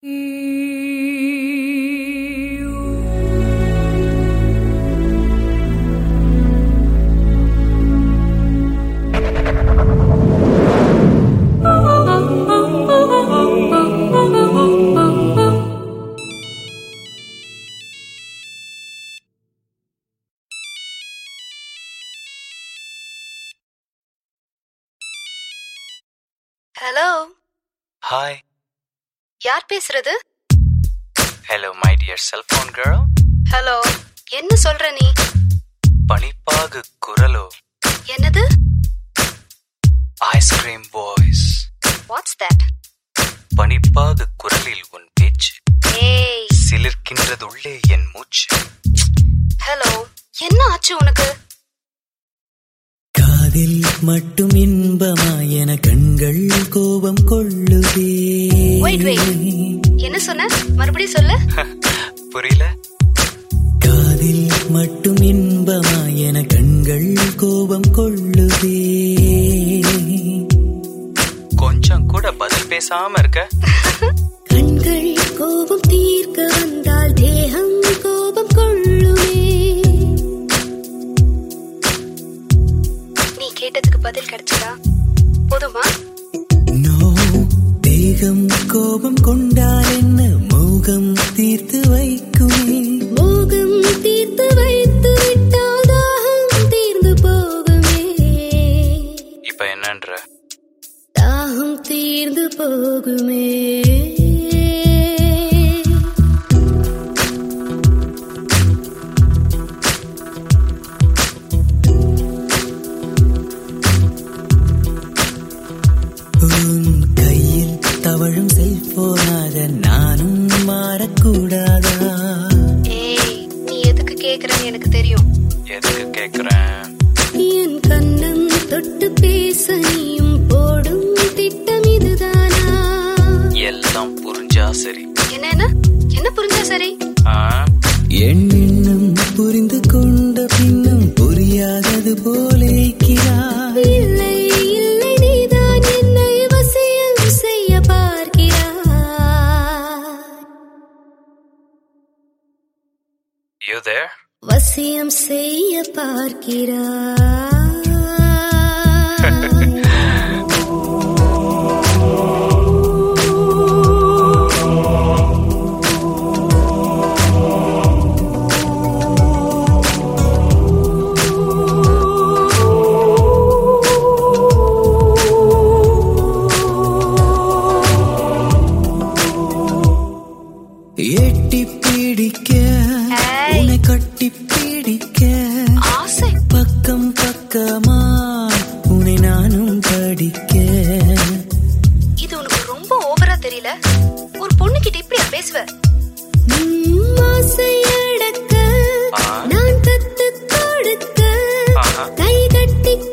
Hello hi யார் பேசுறது hello my dear cellphone girl hello என்ன சொல்ற நீ பனிப்பாகு குரலோ என்னது ஐஸ்கிரீம் வாய்ஸ் வாட்ஸ் தட் பனிப்பாகு குரலில் உன் பேச்சு ஏய் சிலிர்க்கின்றதுள்ளே என் மூச்சு ஹலோ என்ன ஆச்சு உனக்கு காதில் மட்டும் இன்பமா என கண்கள் கோபம் கொள்ளுதே Wait, wait. என்ன சொன்ன மறுபடியும் சொல்லு புரியல காதில் மட்டும் இன்பமா என கண்கள் கோபம் கொள்ளுதே கொஞ்சம் கூட பதில் பேசாம இருக்க கண்கள் கோபம் தீர்க்க வந்தால் தேகம் கோபம் கொள்ளுமே நீ கேட்டதுக்கு பதில் கிடைச்சதா போதுமா நோ தேகம் கோபம் கொண்டால் என்ன மோகம் தீர்த்து வைக்குமே மோகம் தீர்த்து வைத்து விட்டால் தாகம் தீர்ந்து போகுமே இப்ப என்னன்ற தாகம் தீர்ந்து போகுமே உன் கையில் தவழும் செல்போனாக நானும் மாறக்கூடாதா ஏய் நீ எதுக்கு கேக்குறன்னு எனக்கு தெரியும் எதுக்கு கேக்குறேன் என் கண்ணம் தொட்டு பேச நீயும் போடும் திட்டம் இதுதானா எல்லாம் புரிஞ்சா சரி என்ன என்ன என்ன புரிஞ்சா சரி ஆ என் எண்ணம் புரிந்து கொண்ட பின்னும் புரியாதது போலேக்கிறாய் இல்லை இல்லை நீதான் என்னை வசியம் செய்ய பார்க்கிறாய் யூ தேர் வசியம் செய்ய பார்க்கிறாய் எட்டி பிடிக்க ஏய். உன்னை கட்டி பிடிக்க ஆசை பக்கம் பக்கமா உன்னை நானும் படிக்க இது உனக்கு ரொம்ப ஓவரா தெரியல ஒரு பொண்ணுகிட்ட இப்படியா பேசுவ உம், ஆசையடக்க ஆ. நான் கத்து கொடுக்க ஆஹா. கை கட்டி